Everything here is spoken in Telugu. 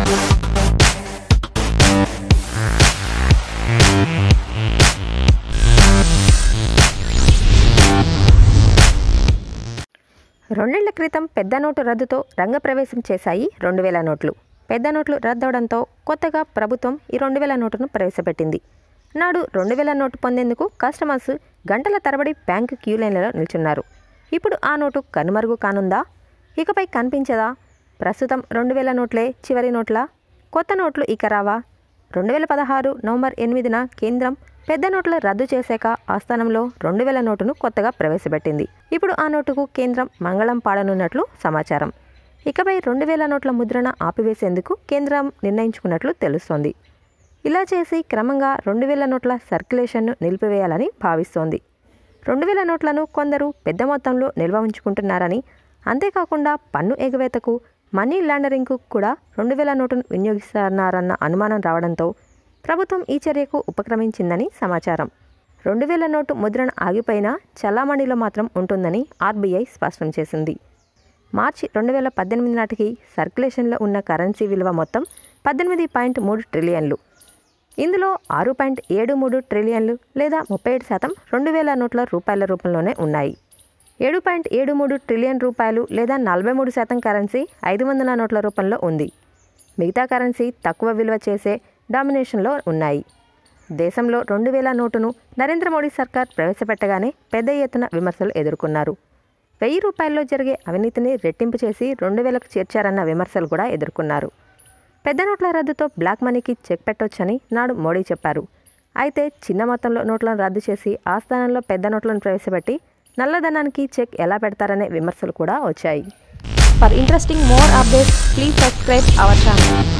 రెండేళ్ల క్రితం పెద్ద నోటు రద్దుతో రంగప్రవేశం చేశాయి రెండు వేల నోట్లు పెద్ద నోట్లు రద్దవడంతో కొత్తగా ప్రభుత్వం ఈ రెండు వేల నోటును ప్రవేశపెట్టింది నాడు రెండు వేల నోటు పొందేందుకు కస్టమర్స్ గంటల తరబడి బ్యాంకు క్యూ లైన్లలో నిల్చున్నారు ఇప్పుడు ఆ నోటు కనుమరుగు కానుందా ఇకపై కనిపించదా ప్రస్తుతం రెండు వేల నోట్లే చివరి నోట్లా కొత్త నోట్లు ఇక రావా రెండు వేల పదహారు నవంబర్ ఎనిమిదిన కేంద్రం పెద్ద నోట్ల రద్దు చేశాక ఆ స్థానంలో రెండు వేల నోటును కొత్తగా ప్రవేశపెట్టింది ఇప్పుడు ఆ నోటుకు కేంద్రం మంగళం పాడనున్నట్లు సమాచారం ఇకపై రెండు వేల నోట్ల ముద్రణ ఆపివేసేందుకు కేంద్రం నిర్ణయించుకున్నట్లు తెలుస్తోంది ఇలా చేసి క్రమంగా రెండు వేల నోట్ల సర్క్యులేషన్ను నిలిపివేయాలని భావిస్తోంది రెండు వేల నోట్లను కొందరు పెద్ద మొత్తంలో నిల్వ ఉంచుకుంటున్నారని అంతేకాకుండా పన్ను ఎగవేతకు మనీ లాండరింగ్కు కూడా రెండు వేల నోటును వినియోగిస్తున్నారన్న అనుమానం రావడంతో ప్రభుత్వం ఈ చర్యకు ఉపక్రమించిందని సమాచారం రెండు వేల నోటు ముద్రణ ఆగిపోయినా చలామణిలో మాత్రం ఉంటుందని ఆర్బీఐ స్పష్టం చేసింది మార్చి రెండు వేల పద్దెనిమిది నాటికి సర్క్యులేషన్లో ఉన్న కరెన్సీ విలువ మొత్తం పద్దెనిమిది పాయింట్ మూడు ట్రిలియన్లు ఇందులో ఆరు పాయింట్ ఏడు మూడు ట్రిలియన్లు లేదా ముప్పై ఏడు శాతం రెండు వేల నోట్ల రూపాయల రూపంలోనే ఉన్నాయి ఏడు పాయింట్ ఏడు మూడు ట్రిలియన్ రూపాయలు లేదా నలభై మూడు శాతం కరెన్సీ ఐదు వందల నోట్ల రూపంలో ఉంది మిగతా కరెన్సీ తక్కువ విలువ చేసే డామినేషన్లో ఉన్నాయి దేశంలో రెండు వేల నోటును నరేంద్ర మోడీ సర్కార్ ప్రవేశపెట్టగానే పెద్ద ఎత్తున విమర్శలు ఎదుర్కొన్నారు వెయ్యి రూపాయల్లో జరిగే అవినీతిని రెట్టింపు చేసి రెండు వేలకు చేర్చారన్న విమర్శలు కూడా ఎదుర్కొన్నారు పెద్ద నోట్ల రద్దుతో బ్లాక్ మనీకి చెక్ పెట్టొచ్చని నాడు మోడీ చెప్పారు అయితే చిన్న మొత్తంలో నోట్లను రద్దు చేసి ఆ స్థానంలో పెద్ద నోట్లను ప్రవేశపెట్టి నల్లధనానికి చెక్ ఎలా పెడతారనే విమర్శలు కూడా వచ్చాయి For interesting more updates, please subscribe our channel.